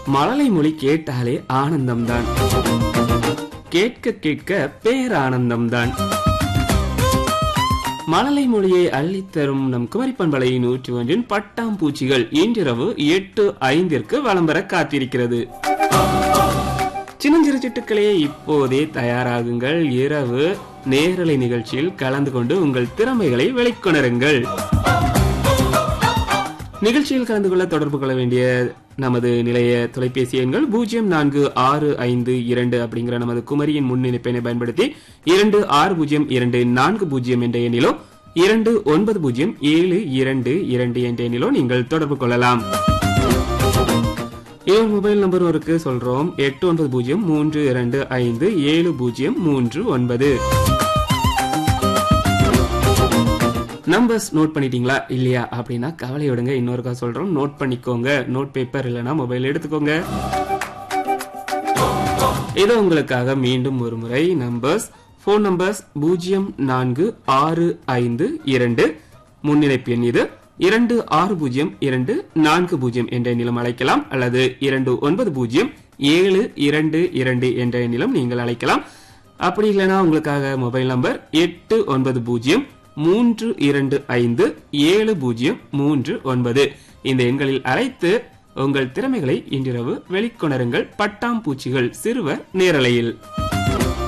மழலை மொழி கேட்டாலே ஆனந்தம்தான் கேட்க கேட்க பேரானந்தம்தான் மழலை மொழியை அள்ளித்தரும் நம் குமரி பண்பலை நூற்றி ஒன்றின் பட்டாம்பூச்சிகள் இன்றிரவு எட்டு ஐந்திற்கு வலம் வர காத்திருக்கிறது சின்னஞ்சிறு சிட்டுக்களே இப்போதே தயாராகுங்கள் இரவு நேரலை நிகழ்ச்சியில் கலந்து கொண்டு உங்கள் திறமைகளை வெளிக்கொணருங்கள் நிகழ்ச்சியில் கலந்து கொள்ள தொடர்பு கொள்ள வேண்டிய நமது நிலைய தொலைபேசி எண்கள் பூஜ்ஜியம் நான்கு ஆறு ஐந்து இரண்டு அப்படிங்கிற நமது குமரியின் முன்னிணைப்பினை பயன்படுத்தி இரண்டு ஆறு பூஜ்ஜியம் இரண்டு நான்கு பூஜ்ஜியம் என்ற எண்ணிலோ இரண்டு ஒன்பது பூஜ்ஜியம் ஏழு இரண்டு இரண்டு என்ற எண்ணிலோ நீங்கள் தொடர்பு கொள்ளலாம் இன்னொரு மொபைல் நம்பர் இருக்கு சொல்றோம் எட்டு ஒன்பது பூஜ்ஜியம் மூன்று இரண்டு ஐந்து ஏழு பூஜ்ஜியம் மூன்று ஒன்பது நம்பர்ஸ் நோட் பண்ணிட்டீங்களா இல்லையா அப்படின்னா கவலை விடுங்க இன்னொருக்கா சொல்றோம் நோட் பண்ணிக்கோங்க நோட் பேப்பர் இல்லைன்னா மொபைல் எடுத்துக்கோங்க இது உங்களுக்காக மீண்டும் ஒரு முறை நம்பர்ஸ் ஃபோன் நம்பர்ஸ் பூஜ்ஜியம் நான்கு ஆறு ஐந்து இரண்டு முன்னிணைப்பு எண் இது இரண்டு ஆறு பூஜ்ஜியம் இரண்டு நான்கு பூஜ்ஜியம் என்ற எண்ணிலும் அழைக்கலாம் அல்லது இரண்டு ஒன்பது பூஜ்ஜியம் ஏழு இரண்டு இரண்டு என்ற எண்ணிலும் நீங்கள் அழைக்கலாம் அப்படி இல்லைன்னா உங்களுக்காக மொபைல் நம்பர் எட்டு ஒன்பது பூஜ்ஜியம் மூன்று இரண்டு ஐந்து ஏழு பூஜ்ஜியம் மூன்று ஒன்பது இந்த எண்களில் அழைத்து உங்கள் திறமைகளை இன்றிரவு வெளிக்கொணருங்கள் பட்டாம்பூச்சிகள் சிறுவர் நேரலையில்